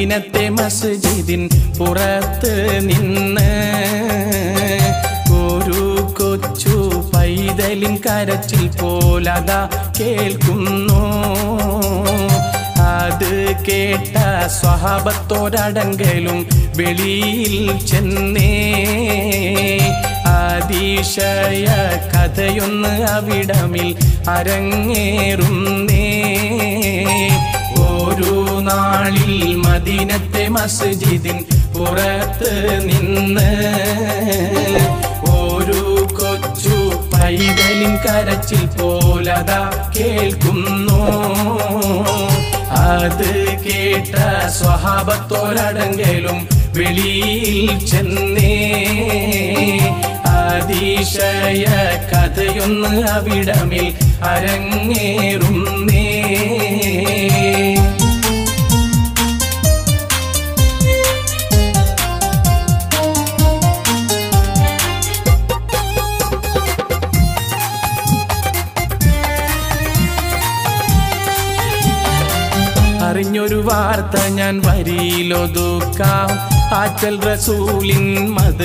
മദീനത്തെ മസ്ജിദിൻ പുറത്ത് നിന്ന് ഒരു കൊച്ചു പൈതലിൻ കരച്ചിൽ പോലതാ കേൾക്കുന്നു അത് കേട്ട സ്വഭാവത്തോരടങ്കലും വെളിയിൽ ചെന്നേ അതിശയ കഥയൊന്ന് അവിടമിൽ അരങ്ങേറുന്നേ ഒരു നാളിൽ മദീനത്തെ മസ്ജിദിൻ പുറത്ത് നിന്ന് ഒരു കൊച്ചു പൈതലിൻ കരച്ചിൽ പോലതാ കേൾക്കുന്നു അത് കേട്ട സ്വഭാവത്തോരടങ്കലും വെളിയിൽ ചെന്നേ അതിശയ കഥയൊന്ന് അവിടമിൽ അരങ്ങേറുന്നേ അറിഞ്ഞൊരു വാർത്ത ഞാൻ വരിയിലൊതുക്കാം ആറ്റൽ റസൂലിൻ മത്